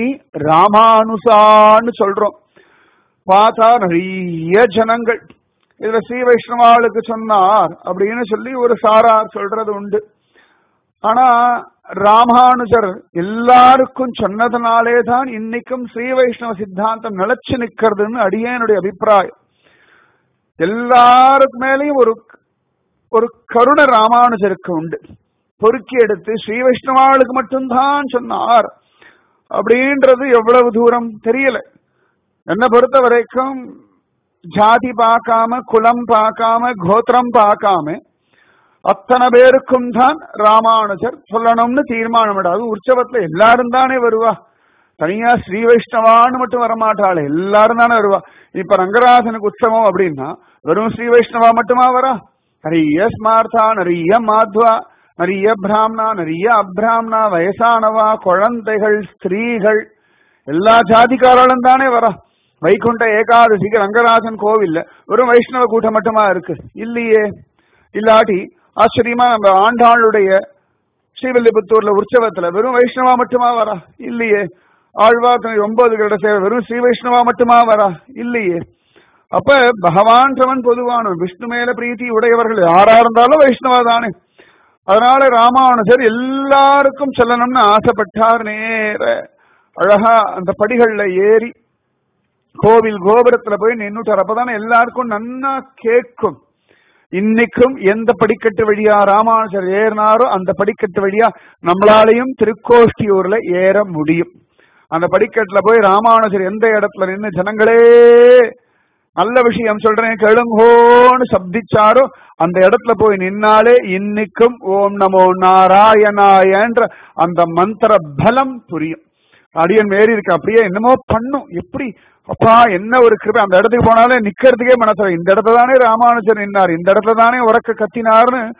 ராமானுசான்னு சொல்றோம் பார்த்தா நிறைய ஜனங்கள் இதுல ஸ்ரீ வைஷ்ணவாளுக்கு சொன்னார் அப்படின்னு சொல்லி ஒரு சாரார் சொல்றது உண்டு ஆனா ராமானுஜர் எல்லாருக்கும் சொன்னதுனாலே தான் இன்னைக்கும் ஸ்ரீ வைஷ்ணவ சித்தாந்தம் நிலைச்சு நிக்கிறதுன்னு அடியேனுடைய அபிப்பிராயம் எல்லாருக்கு மேலேயும் ஒரு ஒரு கருணை ராமானுஜருக்கு உண்டு பொறுக்கி எடுத்து ஸ்ரீ வைஷ்ணவாளுக்கு மட்டும்தான் சொன்னார் அப்படின்றது எவ்வளவு தூரம் தெரியல என்னை பொறுத்த வரைக்கும் ஜாதி பார்க்காம குலம் பார்க்காம கோத்திரம் பார்க்காம அத்தனை பேருக்கும் தான் ராமானுஜர் சொல்லணும்னு தீர்மானம் அது உற்சவத்துல எல்லாரும் தானே வருவா தனியா ஸ்ரீ வைஷ்ணவான்னு மட்டும் வரமாட்டாள் எல்லாரும் தானே வருவா இப்ப ரங்கராசனுக்கு உற்சவம் அப்படின்னா வெறும் ஸ்ரீ வைஷ்ணவா மட்டுமா வரா நிறைய ஸ்மார்த்தா நிறைய மாத்வா நிறைய பிராமணா நிறைய அப்ராம்னா வயசானவா குழந்தைகள் ஸ்திரீகள் எல்லா ஜாதிக்காரர்களும் தானே வரா வைகுண்ட ஏகாதசிக்கு ரங்கராஜன் கோவில்ல வெறும் வைஷ்ணவ கூட்டம் மட்டுமா இருக்கு இல்லையே இல்லாட்டி ஆச்சரியமா நம்ம ஆண்டாளுடைய ஸ்ரீவில்லிபுத்தூர்ல உற்சவத்துல வெறும் வைஷ்ணவா மட்டுமா வரா இல்லையே ஆழ்வார்த்தனை ஒன்பது கிரட சேவை வெறும் ஸ்ரீ வைஷ்ணவா மட்டுமா வரா இல்லையே அப்ப பகவான்றவன் பொதுவானவன் விஷ்ணு மேல பிரீத்தி உடையவர்கள் யாரா இருந்தாலும் வைஷ்ணவா தானே அதனால ராமானுஜர் எல்லாருக்கும் சொல்லணும்னு ஆசைப்பட்டார் நேர அழகா அந்த படிகள்ல ஏறி கோவில் கோபுரத்துல போய் நின்னுட்டார் அப்பதானே எல்லாருக்கும் நன்னா கேட்கும் இன்னைக்கும் எந்த படிக்கட்டு வழியா ராமானுஜர் ஏறினாரோ அந்த படிக்கட்டு வழியா நம்மளாலையும் திருக்கோஷ்டியூர்ல ஏற முடியும் அந்த படிக்கட்டுல போய் ராமானுஜர் எந்த இடத்துல நின்னு ஜனங்களே நல்ல விஷயம் சொல்றேன் கேளுங்கோன்னு சப்திச்சாரோ அந்த இடத்துல போய் நின்னாலே இன்னைக்கும் ஓம் நமோ நாராயணாயன்ற அந்த மந்திர பலம் புரியும் அடியன் மேரி இருக்கு அப்படியே என்னமோ பண்ணும் எப்படி அப்பா என்ன ஒரு கிருபை அந்த இடத்துக்கு போனாலே நிக்கிறதுக்கே மனசு இந்த இடத்துல தானே ராமானுஜர் நின்னார் இந்த இடத்துல தானே உறக்க கத்தினார்னு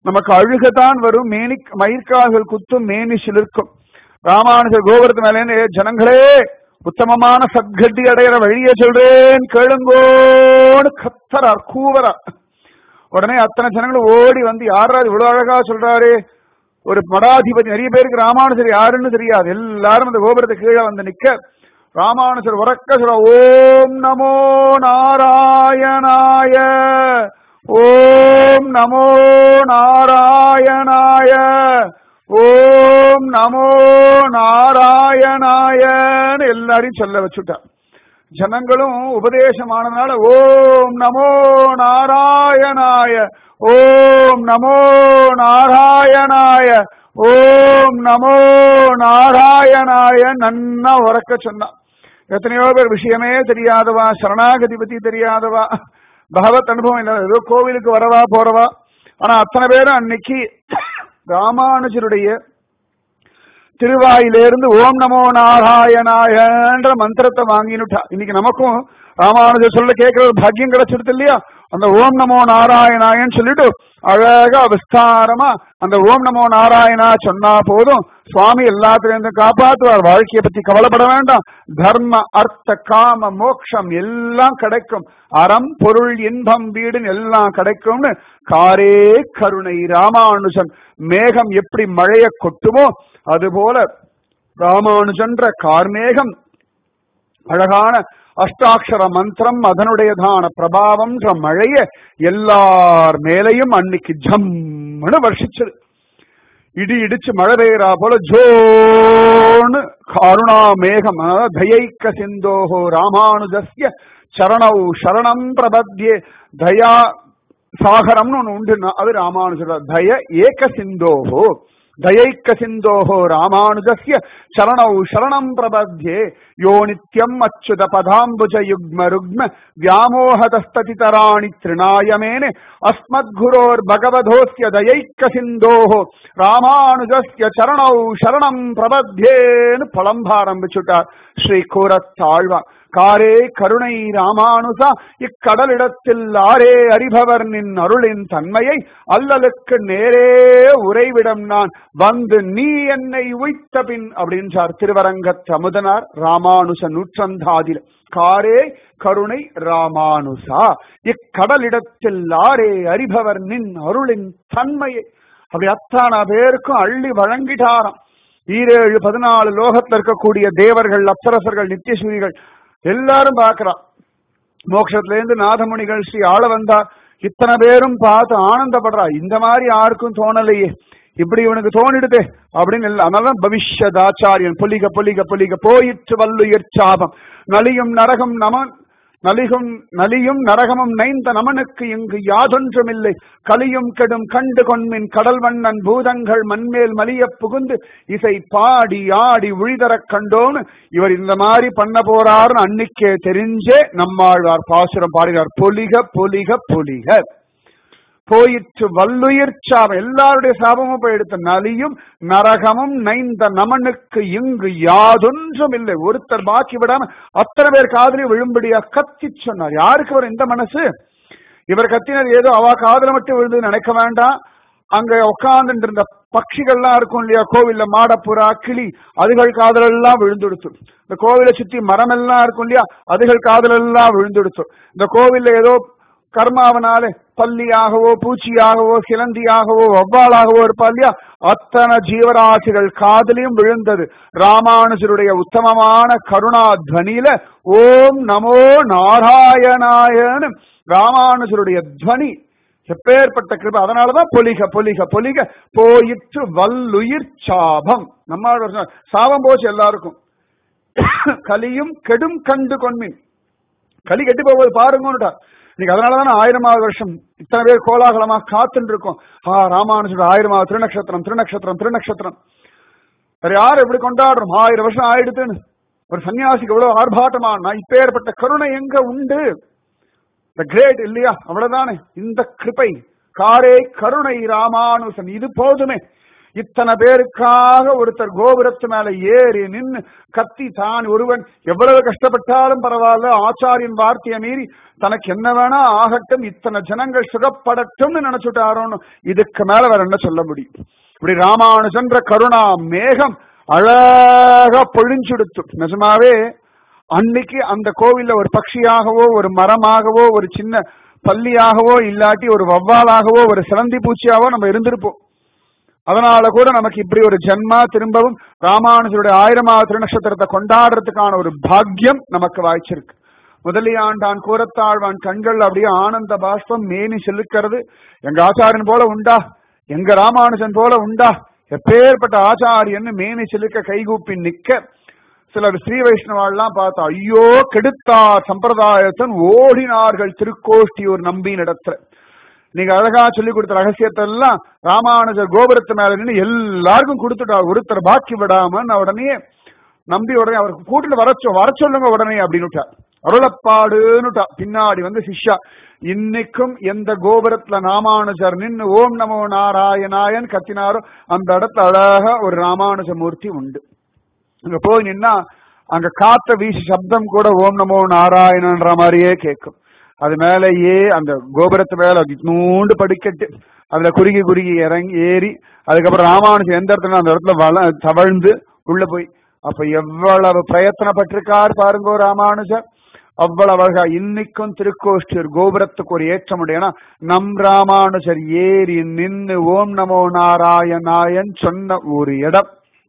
நமக்கு அழுகத்தான் வரும் மேனி மயிர்கால்கள் குத்தும் மேனி சிலிர்க்கும் ராமானுஜர் கோபுரத்து மேலே ஜனங்களே உத்தமமான சத்கட்டி அடையிற வழியை சொல்றேன் கேளுங்கோன்னு கத்தரார் கூவரார் உடனே அத்தனை ஜனங்களும் ஓடி வந்து யாராவது இவ்வளவு அழகா சொல்றாரு ஒரு மடாதிபதி நிறைய பேருக்கு ராமானுஜர் யாருன்னு தெரியாது எல்லாரும் அந்த கோபுரத்தை கீழே வந்து நிக்க ராமானுஜர் உறக்க சொல்ற ஓம் நமோ நாராயணாய ஓம் நமோ நாராயணாய ஓம் நமோ நாராயணாயன்னு எல்லாரையும் சொல்ல வச்சுட்டார் ஜனங்களும் உபதேசமானதுனால ஓம் நமோ நாராயணாய ஓம் நமோ நாராயணாய ஓம் நமோ நாராயணாய நன்னா உறக்க சொன்னான் எத்தனையோ பேர் விஷயமே தெரியாதவா சரணாகதி பத்தி தெரியாதவா பகவத் அனுபவம் இல்லை ஏதோ கோவிலுக்கு வரவா போறவா ஆனா அத்தனை பேரும் அன்னைக்கு ராமானுஜருடைய திருவாயிலிருந்து ஓம் நமோ நாராயணாயன்ற மந்திரத்தை வாங்கினுட்டா இன்னைக்கு நமக்கும் ராமானுஜர் சொல்ல கேட்கிற ஒரு பாக்கியம் கிடைச்சிருது இல்லையா அந்த ஓம் நமோ நாராயணாயன்னு சொல்லிட்டு அழகா விஸ்தாரமா அந்த ஓம் நமோ நாராயணா சொன்னா போதும் சுவாமி எல்லாத்திலிருந்து காப்பாற்றுவார் வாழ்க்கையை பத்தி கவலைப்பட வேண்டாம் தர்ம அர்த்த காம மோக்ஷம் எல்லாம் கிடைக்கும் அறம் பொருள் இன்பம் வீடுன்னு எல்லாம் கிடைக்கும்னு காரே கருணை ராமானுஜன் மேகம் எப்படி மழைய கொட்டுமோ அதுபோல ராமானுஜன்ற கார்மேகம் அழகான அஷ்டாட்சர மந்திரம் அதனுடையதான பிரபாவம்ன்ற மழைய எல்லார் மேலையும் அன்னைக்கு ஜம்னு வருஷிச்சது இடி இடிச்சு மழை பெய்யறா போல ஜோன்னு கருணா மேகம் அதாவது தயைக்க சிந்தோஹோ ராமானுஜஸ்ய சரணௌ சரணம் பிரபத்யே தயா சாகரம்னு ஒண்ணு உண்டு அது ராமானுஜர் தய ஏக சிந்தோஹோ தயைக்க சிந்தோஹோ ராமானுஜஸ்ய சரணௌ சரணம் பிரபத்யே யோ நித்யம் அச்சுத பதாம்புஜ யுக்ம ருக்ம வியாமோகதஸ்ததிதராணி திருநாயமேனே அஸ்மத்குரோர் பகவதோஸ்ய தயைக்க சிந்தோஹோ ராமானுஜஸ்ய சரணௌ சரணம் பிரபத்யேன்னு புலம்பாரம்பிச்சுட்டார் ஸ்ரீ கூரத்தாழ்வான் காரே கருணை ராமானுசா இக்கடலிடத்தில் ஆரே அறிபவர் நின் அருளின் தன்மையை அல்லலுக்கு நேரே உறைவிடம் நான் வந்து நீ என்னை உய்த்த பின் அப்படின்றார் திருவரங்கத் அமுதனார் ராமானுச நூற்றந்தாதில் காரே கருணை ராமானுசா இக்கடலிடத்தில் ஆரே அறிபவர் நின் அருளின் தன்மையை அப்படி அத்தான பேருக்கும் அள்ளி வழங்கிட்டாராம் ஈரேழு பதினாலு லோகத்தில் இருக்கக்கூடிய தேவர்கள் அப்சரசர்கள் நித்தியசூரிகள் எல்லாரும் பார்க்கிறான் மோட்சத்துல இருந்து நாதமுனிகள் ஸ்ரீ ஆள வந்தார் இத்தனை பேரும் பார்த்து ஆனந்தப்படுறா இந்த மாதிரி யாருக்கும் தோணலையே இப்படி இவனுக்கு தோணிடுதே அப்படின்னு இல்லை அதனாலதான் பவிஷ்யதாச்சாரியன் பொலிக பொலிக பொலிக போயிற்று வல்லுயிர் சாபம் நலியும் நரகம் நமன் நலிகும் நலியும் நரகமும் நைந்த நமனுக்கு இங்கு யாதொன்றுமில்லை கலியும் கெடும் கண்டு கொன்மின் கடல் வண்ணன் பூதங்கள் மண்மேல் மலிய புகுந்து இசை பாடி ஆடி உழிதரக் கண்டோன்னு இவர் இந்த மாதிரி பண்ண போறாருன்னு அன்னைக்கே தெரிஞ்சே நம்மாழ்வார் பாசுரம் பாடுகிறார் பொலிக பொலிக பொலிக போயிற்று வல்லுயிர் சாபம் எல்லாருடைய சாபமும் போயிடுத்து நலியும் நரகமும் நைந்த நமனுக்கு இங்கு யாதொன்றும் இல்லை ஒருத்தர் பாக்கி விடாம அத்தனை பேர் காதலி விழும்படியா கத்தி சொன்னார் யாருக்கு வரும் இந்த மனசு இவர் கத்தினது ஏதோ அவ காதல மட்டும் விழுந்து நினைக்க வேண்டாம் அங்க உட்கார்ந்துட்டு இருந்த பட்சிகள்லாம் இருக்கும் இல்லையா கோவில்ல மாடப்புறா கிளி அதுகள் காதலெல்லாம் விழுந்துடுத்து இந்த கோவிலை சுத்தி மரம் எல்லாம் இருக்கும் இல்லையா அதுகள் காதலெல்லாம் விழுந்துடுத்து இந்த கோவில்ல ஏதோ கர்மாவனாலே பல்லியாகவோ பூச்சியாகவோ சிலந்தியாகவோ வவ்வாலாகவோ இருப்பா இல்லையா அத்தனை ஜீவராசிகள் காதலியும் விழுந்தது ராமானுஜருடைய உத்தமமான கருணா துவனியில ஓம் நமோ நாராயணாயன்னு ராமானுஜருடைய துவனி எப்பேற்பட்ட கிருபை அதனாலதான் பொலிக பொலிக பொலிக போயிற்று வல்லுயிர் சாபம் நம்ம சாபம் போச்சு எல்லாருக்கும் கலியும் கெடும் கண்டு கொன்மின் களி கெட்டு போவது பாருங்கன்னுட்டா இன்னைக்கு அதனாலதான் ஆயிரமாவது வருஷம் இத்தனை பேர் கோலாகலமா காத்துட்டு இருக்கோம் ஆ ராமானுஜோட ஆயிரமாவது திருநக்ஷத்திரம் திருநக்ஷத்திரம் திருநக்ஷத்திரம் வேற யார் எப்படி கொண்டாடுறோம் ஆயிரம் வருஷம் ஆயிடுதுன்னு ஒரு சன்னியாசிக்கு எவ்வளவு ஆர்ப்பாட்டமா நான் இப்பேற்பட்ட கருணை எங்க உண்டு த கிரேட் இல்லையா அவ்வளவுதானே இந்த கிருபை காரே கருணை ராமானுசன் இது போதுமே இத்தனை பேருக்காக ஒருத்தர் கோபுரத்து மேல ஏறி நின்னு கத்தி தான் ஒருவன் எவ்வளவு கஷ்டப்பட்டாலும் பரவாயில்ல ஆச்சாரியன் வார்த்தையை மீறி தனக்கு என்ன வேணா ஆகட்டும் இத்தனை ஜனங்கள் சுகப்படட்டும்னு நினைச்சுட்டாரோன்னு இதுக்கு மேல வேற என்ன சொல்ல முடியும் இப்படி ராமானுஜன்ற கருணா மேகம் அழகா பொழிஞ்சுடுத்து நிஜமாவே அன்னைக்கு அந்த கோவில்ல ஒரு பட்சியாகவோ ஒரு மரமாகவோ ஒரு சின்ன பள்ளியாகவோ இல்லாட்டி ஒரு வவ்வாலாகவோ ஒரு சிலந்தி பூச்சியாவோ நம்ம இருந்திருப்போம் அதனால கூட நமக்கு இப்படி ஒரு ஜென்மா திரும்பவும் ராமானுஜருடைய ஆயிரமாவது திருநட்சத்திரத்தை கொண்டாடுறதுக்கான ஒரு பாக்கியம் நமக்கு வாய்ச்சிருக்கு முதலியாண்டான் கூரத்தாழ்வான் கண்கள் அப்படியே ஆனந்த பாஷ்பம் மேனி செலுக்கிறது எங்க ஆச்சாரியன் போல உண்டா எங்க ராமானுஜன் போல உண்டா எப்பேற்பட்ட ஆச்சாரியன்னு மேனி செலுக்க கைகூப்பி நிக்க சிலர் ஸ்ரீ வைஷ்ணவாள்லாம் பார்த்தா ஐயோ கெடுத்தார் சம்பிரதாயத்தன் ஓடினார்கள் திருக்கோஷ்டியூர் நம்பின் இடத்துல நீங்க அழகா சொல்லி கொடுத்த ரகசியத்தை எல்லாம் ராமானுஜர் கோபுரத்து மேல நின்று எல்லாருக்கும் கொடுத்துட்டார் ஒருத்தர் பாக்கி விடாம நான் உடனே நம்பி உடனே அவருக்கு கூட்டிட்டு வர சொ- வர சொல்லுங்க உடனே அப்படின்னு அருளப்பாடுன்னுட்டா பின்னாடி வந்து சிஷ்யா இன்னைக்கும் எந்த கோபுரத்துல ராமானுஜர் நின்னு ஓம் நமோ நாராயணாயன் கத்தினாரோ அந்த இடத்துல அழகா ஒரு ராமானுஜ மூர்த்தி உண்டு அங்க போய் நின்னா அங்க காத்த வீசி சப்தம் கூட ஓம் நமோ நாராயணன்ற மாதிரியே கேட்கும் அது மேலேயே அந்த கோபுரத்து மேல நூண்டு படிக்கட்டு அதுல குறுகி குறுகி இறங்கி ஏறி அதுக்கப்புறம் ராமானுஜன் எந்த இடத்துல அந்த இடத்துல வள தவழ்ந்து உள்ள போய் அப்ப எவ்வளவு பிரயத்தனப்பட்டிருக்கார் பாருங்கோ ராமானுஜர் அவ்வளவு அழகா இன்னைக்கும் திருக்கோஷ்டியர் கோபுரத்துக்கு ஒரு ஏற்றம் உண்டு ஏன்னா நம் ராமானுஜர் ஏறி நின்னு ஓம் நமோ நாராயணாயன் சொன்ன ஒரு இடம்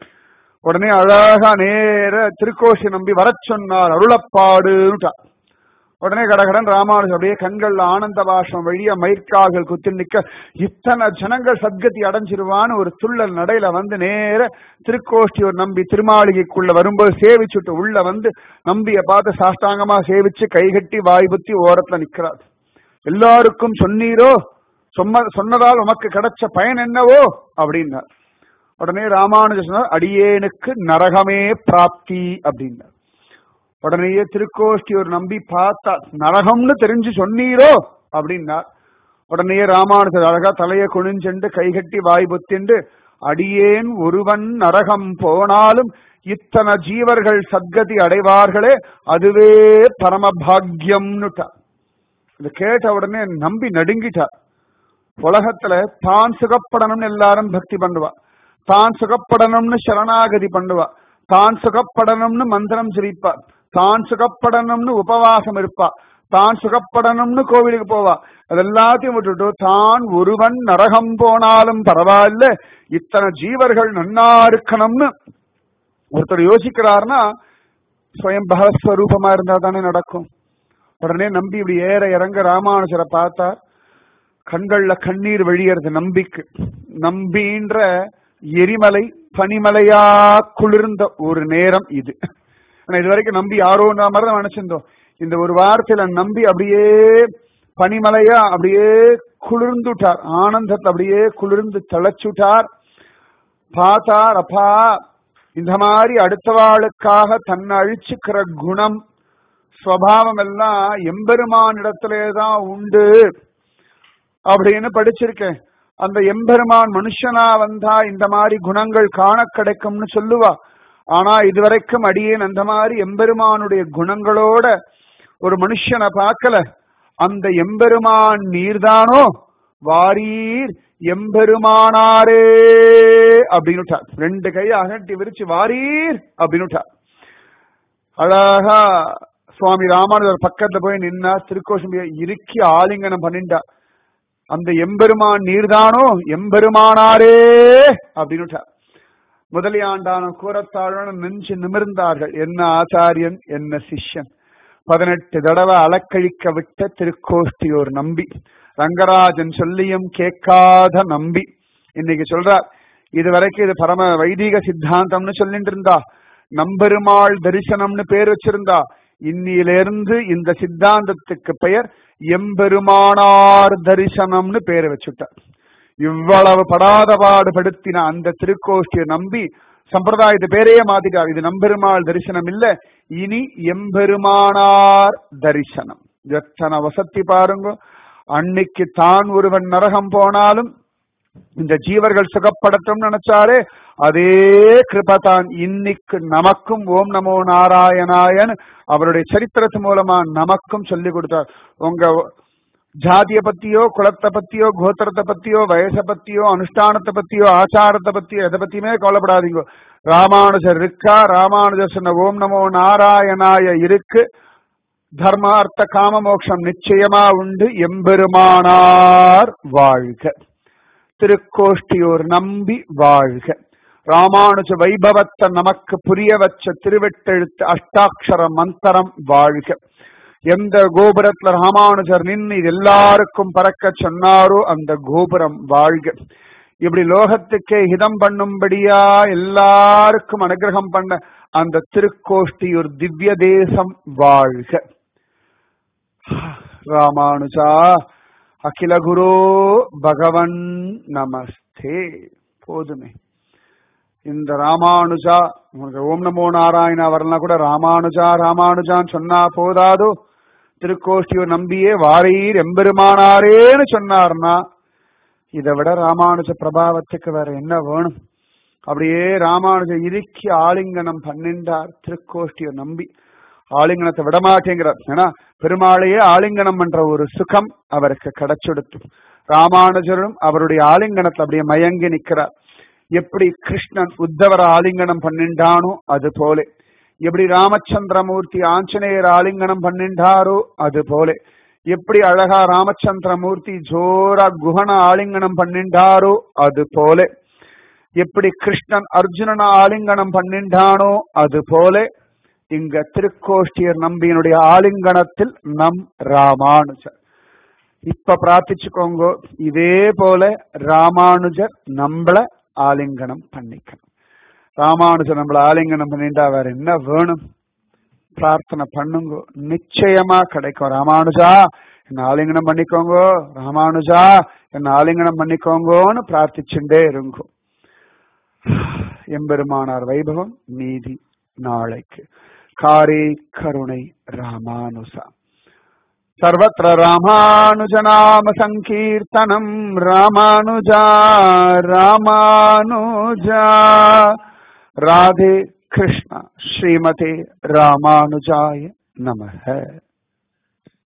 உடனே அழகா நேர திருக்கோஷி நம்பி வரச் சொன்னார் அருளப்பாடுன்னுட்டா உடனே கடகடன் ராமானுஜர் அப்படியே கண்கள்ல ஆனந்த பாஷம் வழியா மயிர்கால்கள் குத்தி நிக்க இத்தனை ஜனங்கள் சத்கதி அடைஞ்சிருவான்னு ஒரு துள்ளல் நடையில வந்து நேர திருக்கோஷ்டி ஒரு நம்பி திருமாளிகைக்குள்ள வரும்போது சேவிச்சுட்டு உள்ள வந்து நம்பிய பார்த்து சாஷ்டாங்கமா சேவிச்சு கைகட்டி வாய் புத்தி ஓரத்துல நிக்கிறார் எல்லாருக்கும் சொன்னீரோ சொன்ன சொன்னதால் உமக்கு கிடைச்ச பயன் என்னவோ அப்படின்னார் உடனே ராமானுஜர் சொன்னார் அடியேனுக்கு நரகமே பிராப்தி அப்படின்னார் உடனேயே திருக்கோஷ்டி ஒரு நம்பி பார்த்தா நரகம்னு தெரிஞ்சு சொன்னீரோ அப்படின்னார் உடனேயே ராமானுஜர் அழகா தலையை குனிஞ்செண்டு கைகட்டி வாய் புத்திண்டு அடியேன் ஒருவன் நரகம் போனாலும் இத்தனை ஜீவர்கள் சத்கதி அடைவார்களே அதுவே பரமபாகியம்னுட்டா இத கேட்ட உடனே நம்பி நடுங்கிட்டார் உலகத்துல தான் சுகப்படணும்னு எல்லாரும் பக்தி பண்ணுவா தான் சுகப்படணும்னு சரணாகதி பண்ணுவா தான் சுகப்படணும்னு மந்திரம் ஜெபிப்பா தான் சுகப்படணும்னு உபவாசம் இருப்பா தான் சுகப்படணும்னு கோவிலுக்கு போவா அது எல்லாத்தையும் விட்டுட்டு தான் ஒருவன் நரகம் போனாலும் பரவாயில்ல இத்தனை ஜீவர்கள் நன்னா இருக்கணும்னு ஒருத்தர் யோசிக்கிறாருன்னா ஸ்வயம் பகவஸ்வரூபமா இருந்தா தானே நடக்கும் உடனே நம்பி இப்படி ஏற இறங்க ராமானுஜரை பார்த்தா கண்கள்ல கண்ணீர் வழியறது நம்பிக்கு நம்பின்ற எரிமலை பனிமலையா குளிர்ந்த ஒரு நேரம் இது ஆனா இது வரைக்கும் நம்பி யாரோ மாதிரி தான் நினைச்சிருந்தோம் இந்த ஒரு வாரத்துல நம்பி அப்படியே பனிமலையா அப்படியே குளிர்ந்துட்டார் ஆனந்தத்தை அப்படியே குளிர்ந்து திளைச்சுட்டார் பார்த்தார் அப்பா இந்த மாதிரி அடுத்தவாளுக்காக தன்னை அழிச்சுக்கிற குணம் ஸ்வபாவம் எல்லாம் எம்பெருமான் இடத்திலே தான் உண்டு அப்படின்னு படிச்சிருக்கேன் அந்த எம்பெருமான் மனுஷனா வந்தா இந்த மாதிரி குணங்கள் காண கிடைக்கும்னு சொல்லுவா ஆனா இதுவரைக்கும் அடியேன் அந்த மாதிரி எம்பெருமானுடைய குணங்களோட ஒரு மனுஷனை பார்க்கல அந்த எம்பெருமான் நீர்தானோ வாரீர் எம்பெருமானாரே அப்படின்னுட்டார் ரெண்டு கையை அகட்டி விரிச்சு வாரீர் அப்படின்னுட்டார் அழகா சுவாமி ராமானுஜர் பக்கத்துல போய் நின்னா திருக்கோஷம்பிய இறுக்கி ஆலிங்கனம் பண்ணிண்டா அந்த எம்பெருமான் நீர்தானோ எம்பெருமானாரே அப்படின்னுட்டார் முதலியாண்டான கூறத்தாழன நெஞ்சு நிமிர்ந்தார்கள் என்ன ஆச்சாரியன் என்ன சிஷ்யன் பதினெட்டு தடவை அலக்கழிக்க விட்ட திருக்கோஷ்டியோர் நம்பி ரங்கராஜன் சொல்லியும் கேட்காத நம்பி இன்னைக்கு சொல்றார் இது வரைக்கும் இது பரம வைதிக சித்தாந்தம்னு சொல்லிட்டு இருந்தா நம்பெருமாள் தரிசனம்னு பேர் வச்சிருந்தா இன்னிலிருந்து இந்த சித்தாந்தத்துக்கு பெயர் எம்பெருமானார் தரிசனம்னு பேர் வச்சுட்டார் இவ்வளவு படாத பாடுபடுத்தின அந்த திருக்கோஷ்டியை நம்பி சம்பிரதாயத்து பேரையே மாத்திட்டார் இது நம்பெருமாள் தரிசனம் இல்ல இனி எம்பெருமானார் தரிசனம் எத்தனை வசதி பாருங்க அன்னைக்கு தான் ஒருவன் நரகம் போனாலும் இந்த ஜீவர்கள் சுகப்படட்டும் நினைச்சாரே அதே கிருபதான் இன்னைக்கு நமக்கும் ஓம் நமோ நாராயணாயன் அவருடைய சரித்திரத்து மூலமா நமக்கும் சொல்லி கொடுத்தார் உங்க ஜாதிய பத்தியோ குலத்தை பத்தியோ கோத்திரத்தை பத்தியோ வயசை பத்தியோ அனுஷ்டானத்தை பத்தியோ ஆச்சாரத்தை பத்தியோ எதை பத்தியுமே கவலைப்படாதீங்க ராமானுஜர் இருக்கா ராமானுஜர் சொன்ன ஓம் நமோ நாராயணாய இருக்கு தர்மார்த்த காம மோட்சம் நிச்சயமா உண்டு எம்பெருமானார் வாழ்க திருக்கோஷ்டியூர் நம்பி வாழ்க ராமானுஜ வைபவத்தை நமக்கு புரிய வச்ச திருவெட்டெழுத்து அஷ்டாட்சர மந்திரம் வாழ்க எந்த கோபுரத்துல ராமானுஜர் நின்று இது எல்லாருக்கும் பறக்க சொன்னாரோ அந்த கோபுரம் வாழ்க இப்படி லோகத்துக்கே ஹிதம் பண்ணும்படியா எல்லாருக்கும் அனுகிரகம் பண்ண அந்த திருக்கோஷ்டியூர் திவ்ய தேசம் வாழ்க ராமானுஜா அகில குரு பகவன் நமஸ்தே போதுமே இந்த ராமானுஜா உனக்கு ஓம் நமோ நாராயணா வரலாம் கூட ராமானுஜா ராமானுஜான்னு சொன்னா போதாதோ திருக்கோஷ்டியூர் நம்பியே வாரீர் எம்பெருமானாரேன்னு சொன்னார்னா இதை விட ராமானுஜ பிரபாவத்துக்கு வேற என்ன வேணும் அப்படியே ராமானுஜ இறுக்கி ஆலிங்கனம் பண்ணின்றார் திருக்கோஷ்டியூர் நம்பி ஆலிங்கனத்தை விடமாட்டேங்கிறார் ஏன்னா பெருமாளையே ஆலிங்கனம் என்ற ஒரு சுகம் அவருக்கு கிடைச்செடுத்து ராமானுஜரும் அவருடைய ஆலிங்கனத்தை அப்படியே மயங்கி நிற்கிறார் எப்படி கிருஷ்ணன் உத்தவர ஆலிங்கனம் பண்ணிண்டானோ அது போல எப்படி ராமச்சந்திரமூர்த்தி ஆஞ்சநேயர் ஆலிங்கனம் பண்ணிண்டாரோ அது போல எப்படி அழகா ராமச்சந்திரமூர்த்தி ஜோரா குஹன ஆலிங்கனம் பண்ணிண்டாரோ அது போல எப்படி கிருஷ்ணன் அர்ஜுனன ஆலிங்கனம் பண்ணிண்டானோ அது போல இங்க திருக்கோஷ்டியர் நம்பியினுடைய ஆலிங்கனத்தில் நம் ராமானுஜர் இப்ப பிரார்த்திச்சுக்கோங்க இதே போல ராமானுஜர் நம்மள ஆலிங்கனம் பண்ணிக்கணும் ராமானுஜர் நம்மள ஆலிங்கனம் பண்ணிட்டா வேற என்ன வேணும் பிரார்த்தனை பண்ணுங்க நிச்சயமா கிடைக்கும் ராமானுஜா என்ன ஆலிங்கனம் பண்ணிக்கோங்க ராமானுஜா என்ன ஆலிங்கனம் பண்ணிக்கோங்கன்னு பிரார்த்திச்சுட்டே இருங்க எம்பெருமானார் வைபவம் நீதி நாளைக்கு காரே கருணை ராமானுசா सर्वत्र रामानुजनाम सङ्कीर्तनम् रामानुजा रामानुजा राधे कृष्ण श्रीमते रामानुजाय नमः